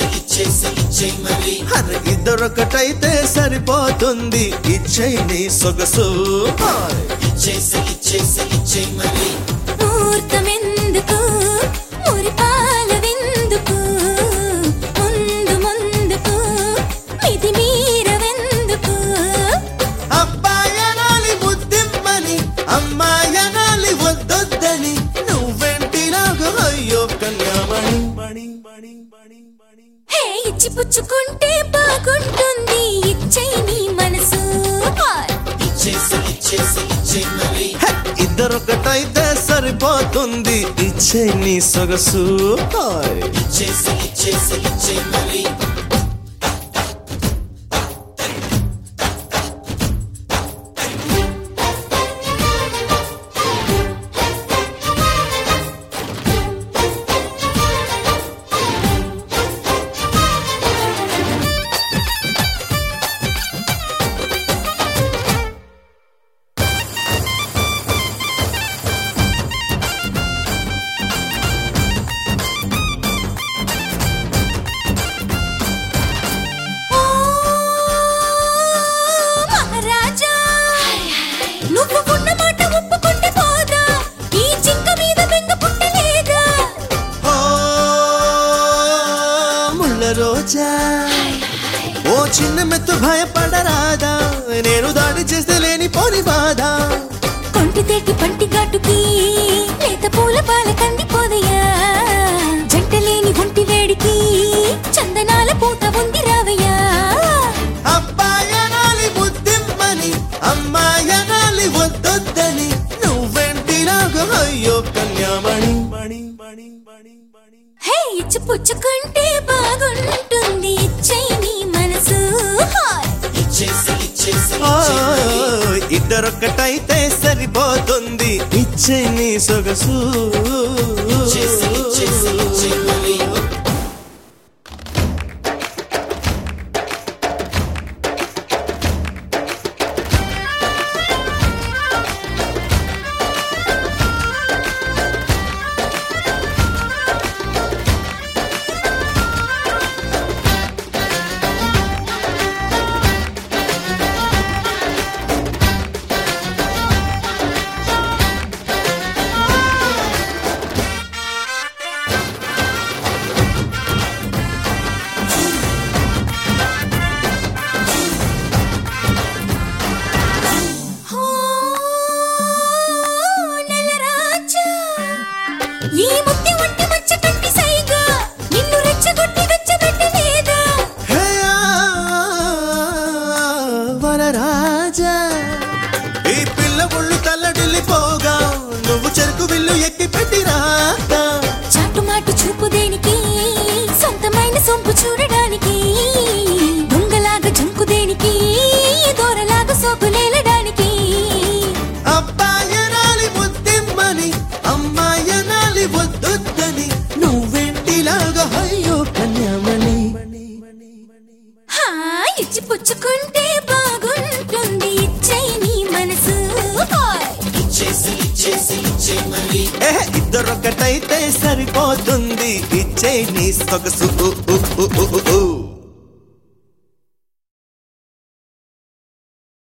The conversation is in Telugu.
అరే ఇద్దరొకటైతే సరిపోతుంది ఇచ్చై నీ సొగసు హాయ్. ముహూర్తమెందుకు మురిపాల విందుకు ముందు ముందుకు మితి మీరవెందుకు అబ్బాయనాలి ముద్దిమ్మని అమ్మాయనాలి వద్దొద్దని నువ్వెంటి నాకు అయ్యో కన్యామణి మణి మణి మణి మణి హే ఇచ్చి పుచ్చుకుంటే బాగుంటుంది ఇచ్చై నీ మనసు హాయ్. హే, ఇద్దరొకటైతే సరిపోతుంది ఇచ్చే నీ సొగసు హాయ్. ఓ మహారాజా నువ్వు ఉన్న మాట ఒప్పుకుంటే పోదా ఈ జింక మీద బెంగ పుట్టలేదా ఓ ముళ్ళ రోజా ఓ చిన్న మెత్తు భయపడరాదా నేను దాడి చేస్తే లేని పోని బాధ కొంటి తేటి పంటి ఘాటుకి లేత పూల పాల కందిపోదయ్యా జంట లేని ఒంటి వేడికి చందనాల పూత ఉంది రావయ్యా అబ్బాయనాలి బుద్ధిమ్మని అమ్మాయనాలి వద్దొద్దని నువ్వెంటి నాకు అయ్యో కన్యామణి మణి మణి మణి మణి హే ఇచ్చి పుచ్చుకుంటే బాగుంటుంది ఇచ్చై నీ మనసు హాయ్. ఓ, ఇద్దరొక్కటైతే సరిపోతుంది ఇచ్చే నీ సొగసు ఓ నెలరాజా ఈ ముత్తి వంటి మచ్చ కంటి సైగా నిన్ను రెచ్చగొట్టి వెచ్చబెట్టలేదా హే, ఆ, వరరాజా ఈ పిల్ల ఒళ్ళు తల్లడిల్లిపోగా నువ్వు చెరుకు విల్లు ఎక్కి పెట్టిరాగా చాటుమాటు చూపు దేనికి సొంతమైన సొంపు చూడడానికి దొంగలాగా జంకు దేనికి దూరలాగా సోకులేలడానికి అబ్బాయనాలి బుద్ధిమ్మని అమ్మాయనాలి వద్దొద్దని నువ్వెంటిలాగా అయ్యో కన్యామణి హా ఇచ్చి పుచ్చుకుంటే బాగుంటుంది ఇచ్చై నీ మనసు హాయ్. ఏ ఇద్దరొకటైతే సరిపోతుంది ఇచ్చే నీ సొగసు ఉ, ఉ, ఉ, ఉ, ఉ.